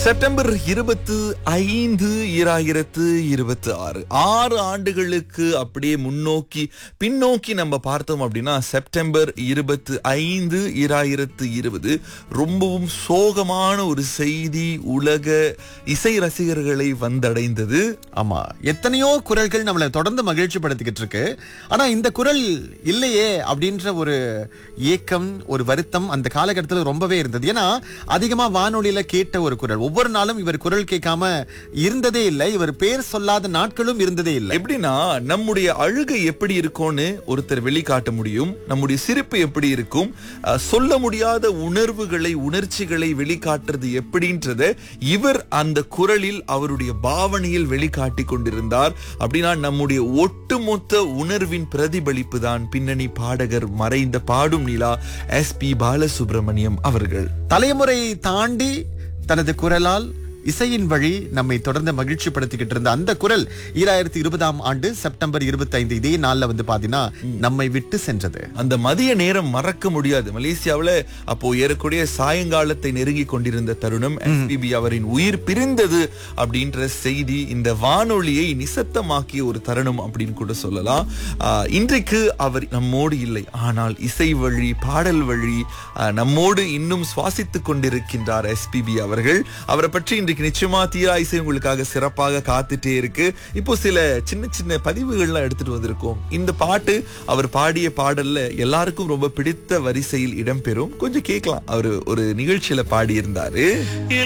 September இருபத்து ஐந்து ஈராயிரத்து இருபத்தி ஆறு ஆறு ஆண்டுகளுக்கு அப்படியே முன்னோக்கி பின்னோக்கி நம்ம பார்த்தோம் அப்படின்னா செப்டம்பர் இருபத்து ஐந்து ஈராயிரத்து இருபது ரொம்பவும் சோகமான ஒரு செய்தி உலக இசை ரசிகர்களை வந்தடைந்தது ஆமா எத்தனையோ குரல்கள் நம்மளை தொடர்ந்து மகிழ்ச்சி படுத்திக்கிட்டு இருக்கு ஆனா இந்த குரல் இல்லையே அப்படின்ற ஒரு ஏக்கம் ஒரு வருத்தம் அந்த காலகட்டத்தில் ரொம்பவே இருந்தது ஏன்னா அதிகமா வானொலியில கேட்ட ஒரு குரல் ஒவ்வொரு நாளும் இவர் குரல் கேட்காம இருந்ததே இல்லை இவர் பேர் சொல்லாத நாட்களும் இருந்ததே இல்லை எப்படின்னா நம்முடைய அழுகை எப்படி இருக்கும்னு ஒருத்தர் வெளிக்காட்ட முடியும் நம்முடைய சிரிப்பு எப்படி இருக்கும் அஹ், சொல்ல முடியாத உணர்வுகளை உணர்ச்சிகளை வெளிக்காட்டுறது எப்படின்றத இவர் அந்த குரலில் அவருடைய பாவனையில் வெளிக்காட்டி கொண்டிருந்தார் அப்படின்னா நம்முடைய ஒட்டுமொத்த உணர்வின் பிரதிபலிப்பு தான் பின்னணி பாடகர் மறைந்த பாடும் நிலா எஸ் பி பாலசுப்ரமணியம் அவர்கள் தலைமுறை தாண்டி தனது குரலால் இசையின் வழி நம்மை தொடர்ந்து மகிழ்ச்சி படுத்திக்கிட்டு இருந்த அந்த குரல் ஈராயிரத்தி இருபதாம் ஆண்டு செப்டம்பர் இருபத்தி ஐந்து இதே நாள்ல வந்து பாத்தீங்கன்னா நம்மை விட்டு சென்றது அந்த மதிய நேரம் மறக்க முடியாது மலேசியாவுல அப்போ ஏறக்கூடிய சாயங்காலத்தை நெருங்கி கொண்டிருந்த தருணம் எஸ்பிபி அவரின் உயிர் பிரிந்தது அப்படின்ற செய்தி இந்த வானொலியை நிசத்தமாக்கிய ஒரு தருணம் அப்படின்னு கூட சொல்லலாம் ஆஹ், இன்றைக்கு அவர் நம்மோடு இல்லை ஆனால் இசை வழி பாடல் வழி ஆஹ், நம்மோடு இன்னும் சுவாசித்துக் கொண்டிருக்கின்றார் எஸ்பிபி அவர்கள் அவரை பற்றி இன்றைக்கு நிச்சயமா தீரா இசை உங்களுக்காக சிறப்பாக காத்துட்டே இருக்கு இப்போ சில சின்ன சின்ன பதிவுகள்லாம் எடுத்துட்டு வந்திருக்கோம் இந்த பாட்டு அவர் பாடிய பாடல்ல எல்லாருக்கும் ரொம்ப பிடித்த வரிசையில் இடம்பெறும் கொஞ்சம் கேட்கலாம் அவர் ஒரு நிகழ்ச்சியில பாடியிருந்தாரு